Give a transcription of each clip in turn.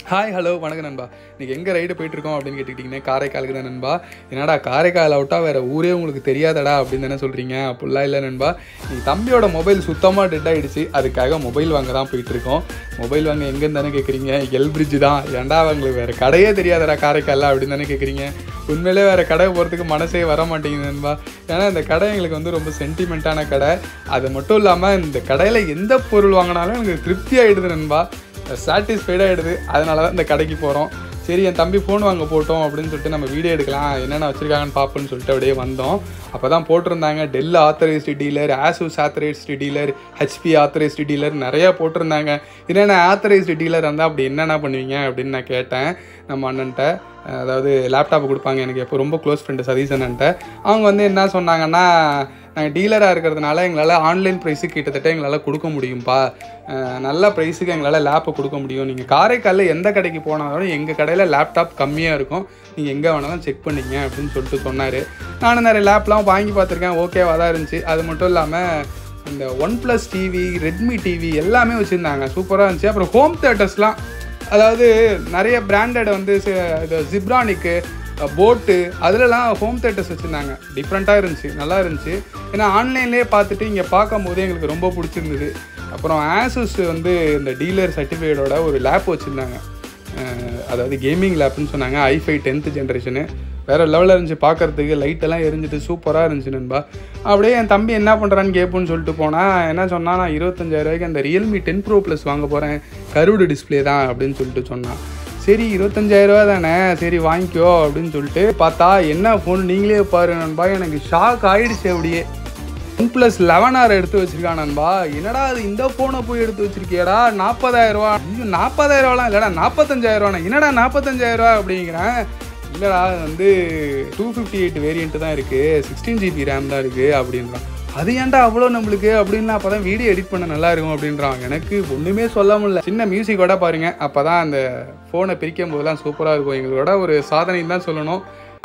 hi hello வணக்கம் நண்பா இன்னைக்கு எங்கே ரைடு போயிட்டுருக்கோம் அப்படின்னு கேட்டுக்கிட்டிங்கன்னா காரைக்காலுக்கு தான் நண்பா என்னடா காரைக்கால் அவுட்டா வேறு ஊரே உங்களுக்கு தெரியாதடா அப்படின்னு தானே சொல்கிறீங்க அப்படிலாம் இல்லை நண்பா நீ தம்பியோட மொபைல் சுத்தமாக டெட் ஆகிடுச்சு அதுக்காக மொபைல் வாங்க தான் போயிட்டுருக்கோம் மொபைல் வாங்க எங்கேன்னு தானே கேட்குறீங்க எல் பிரிட்ஜ் தான் ஏன்டா அவங்களுக்கு வேறு கடையே தெரியாதடா காரைக்காலில் அப்படின்னு தானே கேட்குறீங்க உண்மையிலே வேறு கடை போகிறதுக்கு மனசே வர மாட்டேங்குது நண்பா ஏன்னா இந்த கடை எங்களுக்கு வந்து ரொம்ப சென்டிமெண்ட்டான கடை அது மட்டும் இல்லாமல் இந்த கடையில் எந்த பொருள் வாங்கினாலும் எனக்கு திருப்தி ஆகிடுது நண்பா சாட்டிஸ்ஃபைடாக ஆகிடுது அதனால தான் இந்த கடைக்கு போகிறோம் சரி என் தம்பி ஃபோன் வாங்க போட்டோம் அப்படின்னு சொல்லிட்டு நம்ம வீடியோ எடுக்கலாம் என்னென்ன வச்சுருக்காங்கன்னு பார்ப்போம்னு சொல்லிட்டு அப்படியே வந்தோம் அப்போ தான் போட்டிருந்தாங்க Dell authorised dealer Asus authorised dealer HP authorised dealer நிறையா போட்டிருந்தாங்க என்னென்ன ஆத்தரைஸ்டு டீலர் இருந்தால் அப்படி என்னென்ன பண்ணுவீங்க அப்படின்னு நான் கேட்டேன் நம்ம அண்ணன்ட்ட அதாவது லேப்டாப் கொடுப்பாங்க எனக்கு எப்போ ரொம்ப க்ளோஸ் ஃப்ரெண்டு சதீஷ் அண்ணன்ட்ட அவங்க வந்து என்ன சொன்னாங்கன்னா நாங்கள் டீலராக இருக்கிறதுனால எங்களால் ஆன்லைன் ப்ரைஸுக்கு கிட்டத்தட்ட எங்களால் கொடுக்க முடியும்ப்பா அஹ் நல்ல ப்ரைஸுக்கு எங்களால் லேப்பை கொடுக்க முடியும் நீங்கள் காரைக்காலில் எந்த கடைக்கு போனாலும் எங்கள் கடையில் லேப்டாப் கம்மியாக இருக்கும் நீங்கள் எங்கே வேணாலும் செக் பண்ணிங்க அப்படின்னு சொல்லிட்டு சொன்னார் நானும் நிறைய லேப்லாம் வாங்கி பார்த்துருக்கேன் ஓகேவாக தான் இருந்துச்சு அது மட்டும் இல்லாமல் இந்த OnePlus TV Redmi TV எல்லாமே வச்சுருந்தாங்க சூப்பராக இருந்துச்சு அப்புறம் ஹோம் தேட்டர்ஸ்லாம் அதாவது நிறைய பிராண்டட் வந்து சி- இது ஜிப்ரானிக்கு போட்டு அதுலலாம் ஹோம் தேட்டர்ஸ் வச்சுருந்தாங்க டிஃப்ரெண்ட்டாக இருந்துச்சு நல்லா இருந்துச்சு ஏன்னா ஆன்லைன்லேயே பார்த்துட்டு இங்கே பார்க்கும்போது எங்களுக்கு ரொம்ப பிடிச்சிருந்தது அப்புறம் ஆசூஸ் வந்து இந்த டீலர் சர்டிஃபிகேட்டோட ஒரு லேப் வச்சுருந்தாங்க அதாவது கேமிங் லேப்னு சொன்னாங்க ஐஃபை டென்த்து ஜென்ரேஷனு வேறு லெவலில் இருந்துச்சு பார்க்கறதுக்கு லைட்டெல்லாம் எரிஞ்சிட்டு சூப்பராக இருந்துச்சு நண்பா அப்படியே என் தம்பி என்ன பண்ணுறான்னு கேட்போன்னு சொல்லிட்டு போனால் என்ன சொன்னா நான் இருபத்தஞ்சாயிரம் ரூபாய்க்கு அந்த ரியல்மி டென் ப்ரோ ப்ளஸ் வாங்க போகிறேன் கருடு டிஸ்ப்ளே தான் அப்படின்னு சொல்லிட்டு சொன்னான் சரி இருபத்தஞ்சாயிரம் ரூபா தானே சரி வாங்கிக்கோ அப்படின்னு சொல்லிட்டு பார்த்தா என்ன ஃபோன் நீங்களே பாரு நண்பா எனக்கு ஷாக் ஆயிடுச்சு அப்படியே ஒன் ப்ளஸ் லெவன் ஆர் எடுத்து வச்சிருக்கான் நண்பா என்னடா அது இந்த ஃபோனை போய் எடுத்து வச்சிருக்கியடா நாற்பதாயிரம் ரூபா ஐயோ நாற்பதாயிரம் ரூபாலாம் இல்லைடா நாற்பத்தஞ்சாயிரம் ரூபாண்ணா என்னடா நாற்பத்தஞ்சாயிரம் ரூபா அப்படிங்கிறேன் இல்லைடா அது வந்து டூ ஃபிஃப்டி எயிட் வேரியண்ட்டு தான் இருக்குது சிக்ஸ்டீன் ஜிபி ரேம் தான் இருக்குது அப்படின்றான் அது ஏன்டா அவ்வளோ நம்மளுக்கு அப்படின்னு அப்போ தான் வீடியோ எடிட் பண்ண நல்லா இருக்கும் அப்படின்றான் எனக்கு ஒன்றுமே சொல்ல முடியல சின்ன மியூசிக்கோட பாருங்க அப்போ தான் அந்த ஃபோனை பிரிக்கும் போதெல்லாம் சூப்பராக இருக்கும் எங்களோட ஒரு சாதனைன்னு தான் சொல்லணும்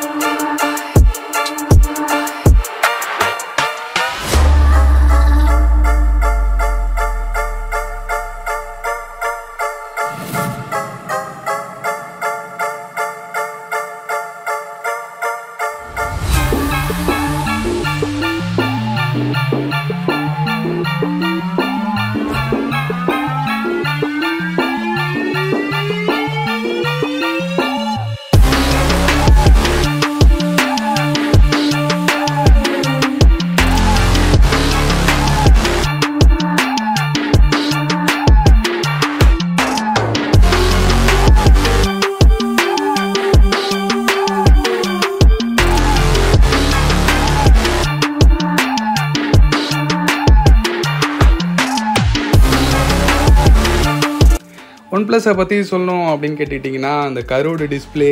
ஒன் ப்ளஸை பற்றி சொல்லணும் அப்படின்னு கேட்டுக்கிட்டிங்கன்னா அந்த கரோடு display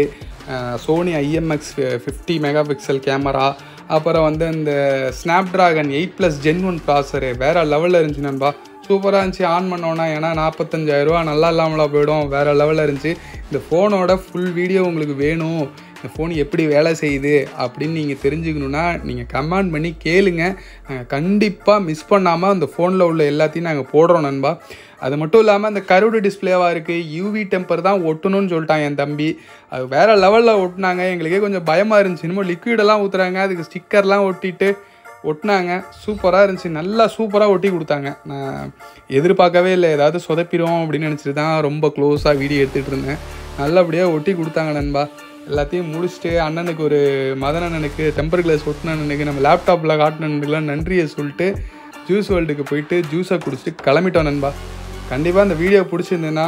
Sony IMX fifty megapixel camera அப்புறம் வந்து இந்த Snapdragon eight plus gen one processor வேறு லெவலில் இருந்துச்சு நண்பா சூப்பராக இருந்துச்சு ஆன் பண்ணோன்னா ஏன்னா நாற்பத்தஞ்சாயிரரூவா நல்லா இல்லாமலா போயிடும் வேறு லெவலில் இருந்துச்சு இந்த ஃபோனோட ஃபுல் வீடியோ உங்களுக்கு வேணும் இந்த ஃபோன் எப்படி வேலை செய்யுது அப்படின்னு நீங்கள் தெரிஞ்சுக்கணுன்னா நீங்கள் கமெண்ட் பண்ணி கேளுங்க கண்டிப்பாக மிஸ் பண்ணாமல் அந்த ஃபோனில் உள்ள எல்லாத்தையும் நாங்கள் போடுறோம் நண்பா அது மட்டும் இல்லாமல் அந்த கருடு டிஸ்பிளேவாக இருக்குது யூவி டெம்பர் தான் ஒட்டணும்னு சொல்லிட்டான் என் தம்பி அது வேறு லெவலில் ஒட்டினாங்க எங்களுக்கே கொஞ்சம் பயமாக இருந்துச்சு இன்னமும் லிக்விடெல்லாம் ஊற்றுறாங்க அதுக்கு ஸ்டிக்கர்லாம் ஒட்டிட்டு ஒட்டினாங்க சூப்பராக இருந்துச்சு நல்லா சூப்பராக ஒட்டி கொடுத்தாங்க நான் எதிர்பார்க்கவே இல்லை ஏதாவது சொதப்பிடும் அப்படின்னு நினச்சிட்டு தான் ரொம்ப க்ளோஸாக வீடியோ எடுத்துகிட்டு இருந்தேன் நல்லபடியாக ஒட்டி கொடுத்தாங்க நண்பா எல்லாத்தையும் முடிச்சுட்டு அண்ணனுக்கு ஒரு மதன் அண்ணனுக்கு டெம்பர் கிளாஸ் ஒட்டின அண்ணனுக்கு நம்ம லேப்டாப்பில் காட்டின அண்ணனுக்குலாம் நன்றியை சொல்லிட்டு ஜூஸ் வேர்ல்டுக்கு போயிட்டு ஜூஸை குடிச்சிட்டு கிளம்பிட்டோம் நண்பா கண்டிப்பாக இந்த வீடியோ பிடிச்சிருந்ததுன்னா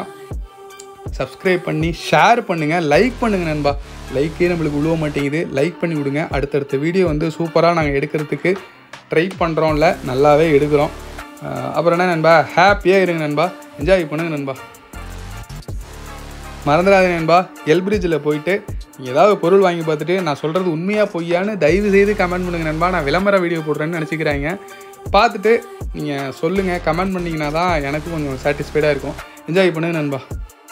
சப்ஸ்கிரைப் பண்ணி ஷேர் பண்ணுங்கள் லைக் பண்ணுங்கள் நண்பா லைக்கே நம்மளுக்கு உழுவ மாட்டேங்குது லைக் பண்ணி விடுங்க அடுத்தடுத்த வீடியோ வந்து சூப்பராக நாங்கள் எடுக்கிறதுக்கு ட்ரை பண்ணுறோம்ல நல்லாவே எடுக்கிறோம் அஹ் அப்புறம் என்ன நண்பா ஹாப்பியாக இருங்க நண்பா என்ஜாய் பண்ணுங்க நண்பா மறந்துடாதீங்க நண்பா எல்பிரிட்ஜில் போயிட்டு நீங்கள் ஏதாவது பொருள் வாங்கி பார்த்துட்டு நான் சொல்கிறது உண்மையாக பொய்யான்னு தயவு செய்து கமெண்ட் பண்ணுங்க நண்பா நான் விளம்பர வீடியோ போடுறேன்னு நினச்சிக்கிறாங்க பார்த்துட்டு நீங்கள் சொல்லுங்கள் கமெண்ட் பண்ணிங்கன்னா தான் எனக்கு கொஞ்சம் சாட்டிஸ்ஃபைடாக இருக்கும் என்ஜாய் பண்ணுங்க நண்பா